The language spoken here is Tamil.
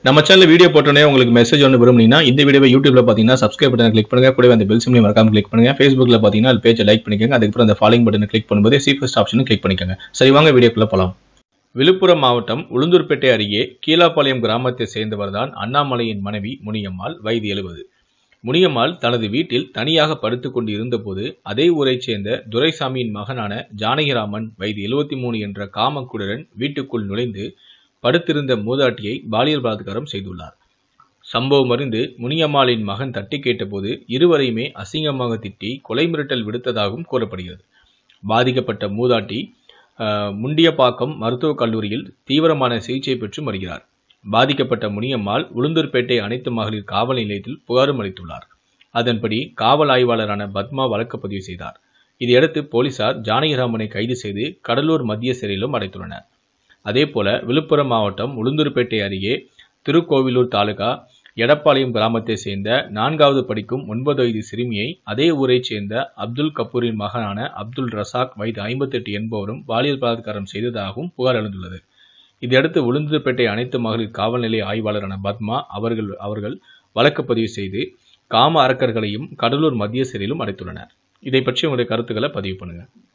நம்ம சேனல் வீடியோ போட்டோன்னே உங்களுக்கு மெசேஜ் ஒன்று விரும்புனீங்கன்னா இந்த வீடியோவை யூடியூப்ல பார்த்தீங்கன்னா சப்ஸ்கிரைப் பட்டனை கிளிக் பண்ணுங்க கூடவே அந்த பெல் சிம்லையும் மறக்காம கிளிக் பண்ணுங்க ஃபேஸ்புக்ல பார்த்தீங்கன்னா அது பேஜை லைக் பண்ணிக்கோங்க அதுக்கப்புறம் அந்த ஃபாலோயிங் பட்டனை கிளிக் பண்ணும்போது சீஃபஸ்ட் ஆப்ஷனும் கிளிக் பண்ணிக்கோங்க சரி வாங்க வீடியோக்குள்ள போலாம் விழுப்புரம் மாவட்டம் உளுந்தூர்பேட்டை அருகே கீழாப்பாளையம் கிராமத்தை சேர்ந்தவர்தான் அண்ணாமலையின் மனைவி முனியம்மாள் வயது எழுபது முனியம்மாள் தனது வீட்டில் தனியாக படுத்துக் கொண்டு இருந்தபோது அதே ஊரைச் சேர்ந்த துரைசாமியின் மகனான ஜானகிராமன் வயது எழுபத்தி மூணு என்ற காமக்குடரன் வீட்டுக்குள் நுழைந்து படுத்திருந்த மூதாட்டியை பாலியல் பலாத்காரம் செய்துள்ளார் சம்பவம் அறிந்து முனியம்மாளின் மகன் தட்டி கேட்டபோது இருவரையுமே அசிங்கமாக திட்டி கொலை மிரட்டல் விடுத்ததாகவும் கூறப்படுகிறது பாதிக்கப்பட்ட மூதாட்டி ஆஹ், முண்டியப்பாக்கம் மருத்துவக் கல்லூரியில் தீவிரமான சிகிச்சை பெற்று வருகிறார் பாதிக்கப்பட்ட முனியம்மாள் உளுந்தூர்பேட்டை அனைத்து மகளிர் காவல் நிலையத்தில் புகாரும் அளித்துள்ளார் அதன்படி காவல் ஆய்வாளரான பத்மா வழக்கு பதிவு செய்தார் இதையடுத்து போலீசார் ஜானகிராமனை கைது செய்து கடலூர் மத்திய சிறையிலும் அடைத்துள்ளனர் அதேபோல விழுப்புரம் மாவட்டம் உளுந்தூர்பேட்டை அருகே திருக்கோவிலூர் தாலுகா எடப்பாளையம் கிராமத்தை சேர்ந்த நான்காவது படிக்கும் ஒன்பது வயது சிறுமியை அதே ஊரைச் சேர்ந்த அப்துல் கபூரின் மகனான அப்துல் ரசாக் வயது ஐம்பத்தெட்டு என்பவரும் பாலியல் பலாத்காரம் செய்ததாகவும் புகார் எழுந்துள்ளது இதையடுத்து உளுந்தூர்பேட்டை அனைத்து மகளிர் காவல் நிலைய ஆய்வாளரான பத்மா அவர்கள் அவர்கள் வழக்கு பதிவு செய்து காம அரக்கர்களையும் கடலூர் மத்திய சிறையிலும் அடைத்துள்ளனர் இதை பற்றி உங்களுடைய கருத்துக்களை பதிவு பண்ணுங்க